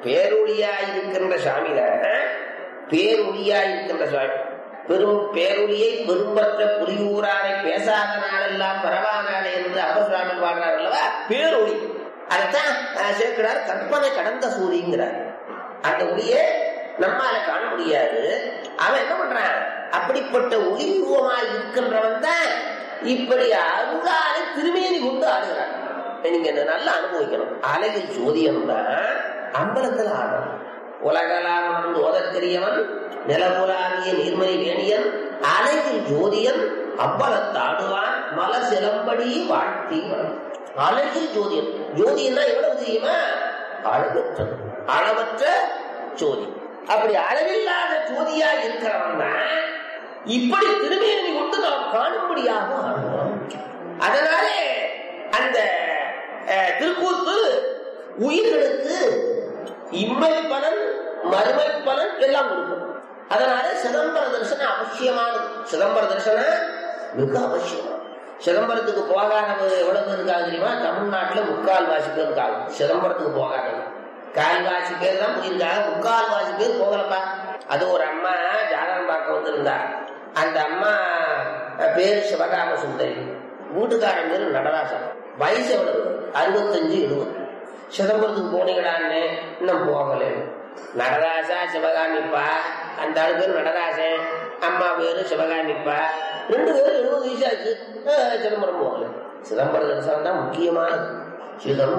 பேரொழியாய் இருக்கின்ற சாமி தான் பேரொழியாய் இருக்கின்ற சாமி பெரும் பேரொழியை பெரும்பற்ற புலியூராரை பேசாத நாளெல்லாம் பரவா நாளே என்று அப்பர் சுவாமி பாடுறார் அல்லவா பேரொழி அதைத்தான் அஹ், சேர்க்கிறார் கற்பனை கடந்த சூரியங்கிறார் அந்த ஒளியை நம்மால காண முடியாது அவன் என்ன பண்றான் அப்படிப்பட்ட ஒளி உருவமாய் இருக்கின்றவன் தான் இப்படி அருளாலை திருமேனி கொண்டு ஆடுகிறான் நீங்க இதை நல்லா அனுபவிக்கணும் அழகில் சோதியம் தான் அம்பலத்தில் ஆடணும் உலகலாம் உணர்ந்து ஓதற்கரியவன் நிலமுலாவிய நீர்மணி வேணியன் அழகில் ஜோதியன் அம்பலத்தாடுவான் மல சிலம்படி வாழ்த்தி வளர்ந்தான். அழகில் ஜோதியன் ஜோதியன்னா எவ்வளவு தெரியுமா அளவற்ற அளவற்ற ஜோதி அப்படி அளவில்லாத ஜோதியா இருக்கிறவன் தான் இப்படி திருமேனி கொண்டு நாம் காணும்படியாக ஆடுகிறோம் அதனாலே அந்த அஹ், திருக்கூத்து உயிர்களுக்கு இம்மை பலன் மறுமை பலன் எல்லாம் கொடுக்கும் அதனால சிதம்பர தரிசனம் அவசியமானது சிதம்பர தரிசனம் மிக அவசியமானது சிதம்பரத்துக்கு போகாதவங்க எவ்வளவு பேர் இருக்காங்க தெரியுமா தமிழ்நாட்டுல முக்கால் வாசி பேர் இருக்காங்க சிதம்பரத்துக்கு போகாதவங்க கால்வாசி பேர் தான் போயிருக்காங்க முக்கால் வாசி பேர் போகலப்பா அது ஒரு அம்மா ஜாதகம் பார்க்க வந்திருந்தா அந்த அம்மா அஹ், பேரு சிவகாம சுந்தரி வீட்டுக்காரன் பேரு நடராசன் வயசு எவ்வளவு அறுபத்தஞ்சு எழுபது சிதம்பரத்துக்கு போனீங்களான்னு இன்னும் போகல நடராசா சிவகாமிப்பா அந்த ஆளு பேர் நடராசன் அம்மா பேரு சிவகாமிப்பா ரெண்டு பேரும் எழுபது வயசாச்சு அஹ், சிதம்பரம் போகல சிதம்பரம் தரிசனம் தான் முக்கியமானது சிதம்பரம்